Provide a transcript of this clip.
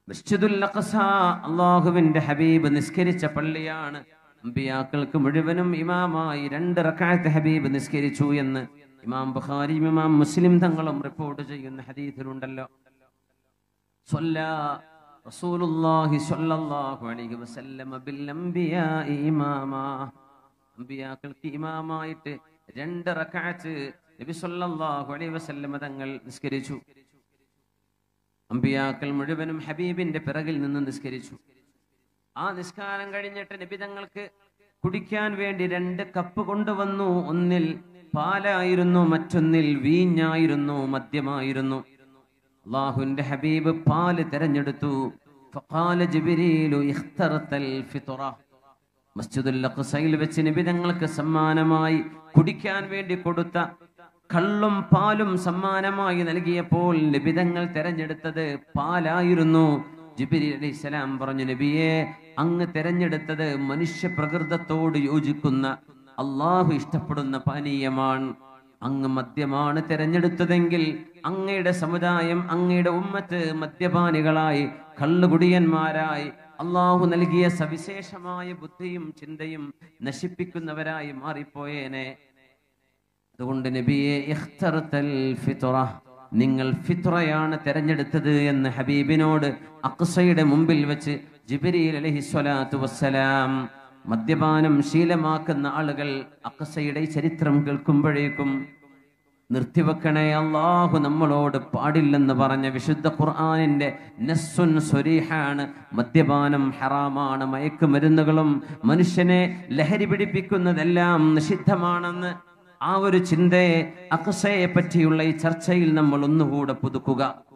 മസ്ജിദുൽ അഖ്സ അള്ളാഹുവിന്റെ ഹബീബ് നിസ്കരിച്ച പള്ളിയാണ് അമ്പിയാക്കൾക്ക് മുഴുവനും ഇമാമായി രണ്ട് റക്കായത്ത് ഹബീബ് നിസ്കരിച്ചു എന്ന് ഇമാം ബുഖാരി ഇമാം മുസ്ലിം തങ്ങളും റിപ്പോർട്ട് ചെയ്യുന്ന ഹദീസിലുണ്ടല്ലോ صلى رسول الله صلى الله عليه وسلم بالأنبياء إماما അമ്പിയാക്കൾക്ക് ഇമാമായിട്ട് രണ്ട് റക്അത്ത് നബി സല്ലല്ലാഹു അലൈഹി വസല്ലമ തങ്ങൾ നിസ്കരിച്ചു അമ്പിയാക്കൾ മുഴുവനും ഹബീബിന്റെ പിറകിൽ നിന്ന് നിസ്കരിച്ചു ആ നിസ്കാരം കഴിഞ്ഞിട്ട് നബി തങ്ങൾക്ക് കുടിക്കാൻ വേണ്ടി രണ്ട് കപ്പ് കൊണ്ടുവന്നു ഒന്നിൽ പാലായിരുന്നു മറ്റൊന്നിൽ വീഞ്ഞായിരുന്നു മദ്യമായിരുന്നു അള്ളാഹുവിന്റെ ഹബീബ് പാല് തെരഞ്ഞെടുത്തു ഫഖാല ജിബ്രീലു ഇഖ്തറത്തൽ ഫിത്റ മസ്ജിദുൽ അഖ്സയിൽ വെച്ച് നബി തങ്ങൾക്ക് സമ്മാനമായി കുടിക്കാൻ വേണ്ടി കൊടുത്ത കള്ളും പാലും സമ്മാനമായി നൽകിയപ്പോൾ നബിതങ്ങൾ തെരഞ്ഞെടുത്തത് പാലായിരുന്നു ജിബിരി അലൈഹിസ്സലാം പറഞ്ഞു നബിയെ അങ്ങ് തെരഞ്ഞെടുത്തത് മനുഷ്യ പ്രകൃതത്തോട് യോജിക്കുന്ന അള്ളാഹു ഇഷ്ടപ്പെടുന്ന പാനീയമാണ് അങ്ങ് മദ്യമാണ് തെരഞ്ഞെടുത്തതെങ്കിൽ അങ്ങയുടെ സമുദായം അങ്ങയുടെ ഉമ്മത്ത് മദ്യപാനികളായി കള്ളുകുടിയന്മാരായി അള്ളാഹു നൽകിയ സവിശേഷമായ ബുദ്ധിയും ചിന്തയും നശിപ്പിക്കുന്നവരായി മാറിപ്പോയേനെ അതുകൊണ്ട് നബിയെ ഇഖ്തറത്തൽ ഫിത്റ നിങ്ങൾ ഫിത്രയാണ് തെരഞ്ഞെടുത്തത് എന്ന് ഹബീബിനോട് അക്സയുടെ മുമ്പിൽ വെച്ച് ജിബിരിൽ അലഹി സ്വലാത്തു വസ്സലാം മദ്യപാനം ശീലമാക്കുന്ന ആളുകൾ അക്സയുടെ ഈ ചരിത്രം കേൾക്കുമ്പോഴേക്കും നിർത്തിവെക്കണേ അള്ളാഹു നമ്മളോട് പാടില്ലെന്ന് പറഞ്ഞ വിശുദ്ധ ഖുർആാനിന്റെ നസ്സുൻ സ്വരീഹാണ് മദ്യപാനം ഹറാമാണ് മയക്കുമരുന്നുകളും മനുഷ്യനെ ലഹരി പിടിപ്പിക്കുന്നതെല്ലാം നിഷിദ്ധമാണെന്ന് ആ ഒരു ചിന്തയെ അക്സയെ പറ്റിയുള്ള ഈ ചർച്ചയിൽ നമ്മൾ ഒന്നുകൂടെ പുതുക്കുക